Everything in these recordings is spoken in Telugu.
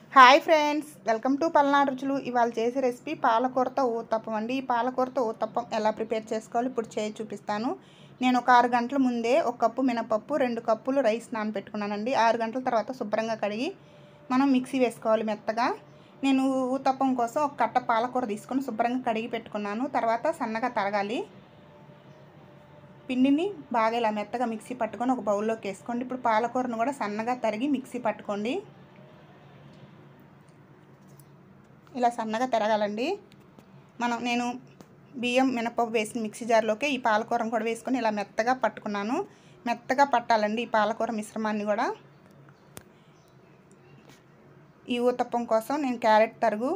hi friends welcome to Palnadu రుచులు ఇవాళ చేసే రెసిపీ పాలకూరతో ఊతప్పం అండి ఈ పాలకూరతో ఊతప్పం ఎలా ప్రిపేర్ చేసుకోవాలి ఇప్పుడు చేసి చూపిస్తాను నేను ఒక ఆరు గంటల ముందే ఒక కప్పు మినపప్పు రెండు కప్పులు రైస్ నానబెట్టుకున్నానండి ఆరు గంటల తర్వాత శుభ్రంగా కడిగి మనం మిక్సీ వేసుకోవాలి మెత్తగా నేను ఊతప్పం కోసం ఒక కట్ట పాలకూర తీసుకొని శుభ్రంగా కడిగి పెట్టుకున్నాను తర్వాత సన్నగా తరగాలి పిండిని బాగా ఇలా మెత్తగా మిక్సీ పట్టుకొని ఒక బౌల్లోకి వేసుకోండి ఇప్పుడు పాలకూరను కూడా సన్నగా తరిగి మిక్సీ పట్టుకోండి ఇలా సన్నగా తిరగాలండి మనం నేను బియ్యం మినపప్పు వేసిన మిక్సీ జార్లోకి ఈ పాలకూరను కూడా వేసుకొని ఇలా మెత్తగా పట్టుకున్నాను మెత్తగా పట్టాలండి ఈ పాలకూర మిశ్రమాన్ని కూడా ఈ ఊతప్పం కోసం నేను క్యారెట్ తరుగు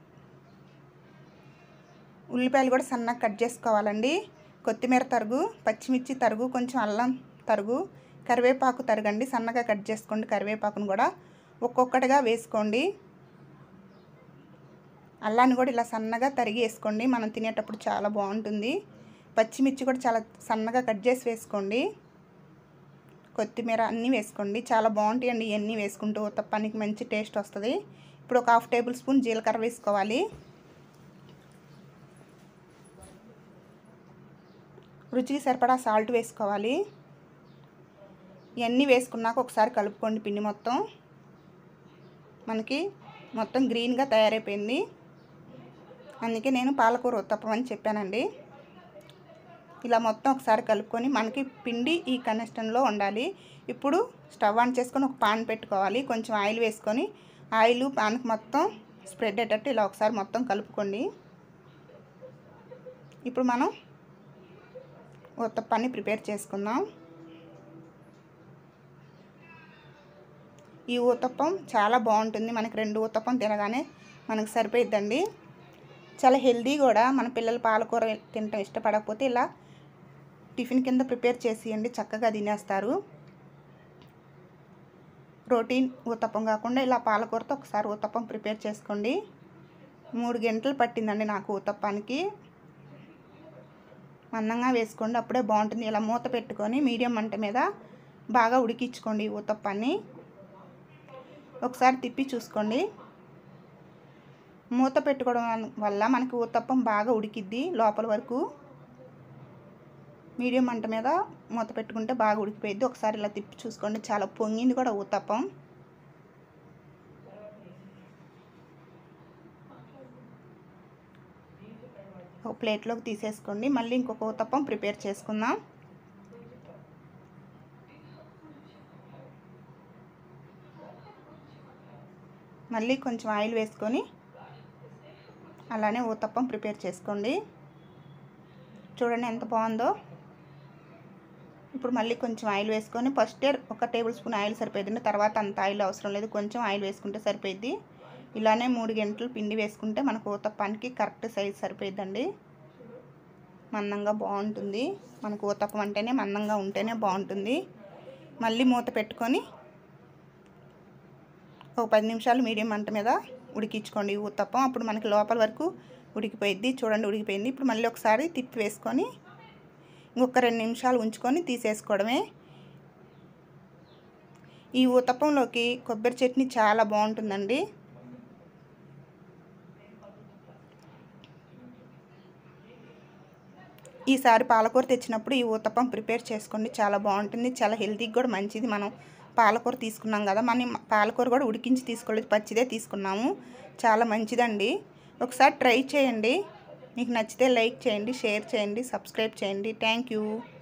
ఉల్లిపాయలు కూడా సన్నగా కట్ చేసుకోవాలండి కొత్తిమీర తరుగు పచ్చిమిర్చి తరుగు కొంచెం అల్లం తరుగు కరివేపాకు తరగండి సన్నగా కట్ చేసుకోండి కరివేపాకును కూడా ఒక్కొక్కటిగా వేసుకోండి అల్లాన్ని కూడా ఇలా సన్నగా తరిగి వేసుకోండి మనం తినేటప్పుడు చాలా బాగుంటుంది పచ్చిమిర్చి కూడా చాలా సన్నగా కట్ చేసి వేసుకోండి కొత్తిమీర అన్నీ వేసుకోండి చాలా బాగుంటాయండి ఇవన్నీ వేసుకుంటూ తప్పనికి మంచి టేస్ట్ వస్తుంది ఇప్పుడు ఒక హాఫ్ టేబుల్ స్పూన్ జీలకర్ర వేసుకోవాలి రుచికి సరిపడా సాల్ట్ వేసుకోవాలి ఇవన్నీ వేసుకున్నాక ఒకసారి కలుపుకోండి పిండి మొత్తం మనకి మొత్తం గ్రీన్గా తయారైపోయింది అందుకే నేను పాలకూర ఉత్తప్పమని చెప్పానండి ఇలా మొత్తం ఒకసారి కలుపుకొని మనకి పిండి ఈ కనెస్టన్లో ఉండాలి ఇప్పుడు స్టవ్ ఆన్ చేసుకొని ఒక పాన్ పెట్టుకోవాలి కొంచెం ఆయిల్ వేసుకొని ఆయిల్ పాన్కి మొత్తం స్ప్రెడ్ అయ్యేటట్టు ఇలా ఒకసారి మొత్తం కలుపుకోండి ఇప్పుడు మనం ఉత్తప్పాన్ని ప్రిపేర్ చేసుకుందాం ఈ ఊతప్పం చాలా బాగుంటుంది మనకి రెండు ఊతప్పం తినగానే మనకు సరిపోయిద్దండి చాలా హెల్దీ కూడా మన పిల్లలు పాలకూర తినటం ఇష్టపడకపోతే ఇలా టిఫిన్ కింద ప్రిపేర్ చేసియండి చక్కగా తినేస్తారు ప్రోటీన్ ఊతప్పం కాకుండా ఇలా పాలకూరతో ఒకసారి ఊతప్పం ప్రిపేర్ చేసుకోండి మూడు గంటలు పట్టిందండి నాకు ఊతప్పానికి మందంగా వేసుకోండి అప్పుడే బాగుంటుంది ఇలా మూత పెట్టుకొని మీడియం మంట మీద బాగా ఉడికించుకోండి ఊతప్పాన్ని ఒకసారి తిప్పి చూసుకోండి మూత పెట్టుకోవడం వల్ల మనకి ఊతప్పం బాగా ఉడికిద్ది లోపల వరకు మీడియం మంట మీద మూత పెట్టుకుంటే బాగా ఉడికిపోయిద్ది ఒకసారి ఇలా తిప్పి చూసుకోండి చాలా పొంగింది కూడా ఊతప్పం ఒక ప్లేట్లోకి తీసేసుకోండి మళ్ళీ ఇంకొక ఊతప్పం ప్రిపేర్ చేసుకుందాం మళ్ళీ కొంచెం ఆయిల్ వేసుకొని అలానే ఊతప్పం ప్రిపేర్ చేసుకోండి చూడండి ఎంత బాగుందో ఇప్పుడు మళ్ళీ కొంచెం ఆయిల్ వేసుకొని ఫస్ట్ ఒక టేబుల్ స్పూన్ ఆయిల్ సరిపోయింది తర్వాత అంత ఆయిల్ అవసరం లేదు కొంచెం ఆయిల్ వేసుకుంటే సరిపోయిద్ది ఇలానే మూడు గంటలు పిండి వేసుకుంటే మనకు ఊతప్పానికి కరెక్ట్ సైజ్ సరిపోయిద్దండి మందంగా బాగుంటుంది మనకు ఊతప్పం అంటేనే మందంగా ఉంటేనే బాగుంటుంది మళ్ళీ మూత పెట్టుకొని ఒక పది నిమిషాలు మీడియం మంట మీద ఉడికించుకోండి ఊతప్పం అప్పుడు మనకి లోపల వరకు ఉడికిపోయిద్ది చూడండి ఉడికిపోయింది ఇప్పుడు మళ్ళీ ఒకసారి తిప్పి వేసుకొని ఇంకొక రెండు నిమిషాలు ఉంచుకొని తీసేసుకోవడమే ఈ ఊతప్పంలోకి కొబ్బరి చట్నీ చాలా బాగుంటుందండి ఈసారి పాలకూర తెచ్చినప్పుడు ఈ ఊతప్పం ప్రిపేర్ చేసుకోండి చాలా బాగుంటుంది చాలా హెల్తీకి కూడా మంచిది మనం పాలకూర తీసుకున్నాం కదా మనం పాలకూర కూడా ఉడికించి తీసుకోలేదు పచ్చిదే తీసుకున్నాము చాలా మంచిదండి ఒకసారి ట్రై చేయండి మీకు నచ్చితే లైక్ చేయండి షేర్ చేయండి సబ్స్క్రైబ్ చేయండి థ్యాంక్ యూ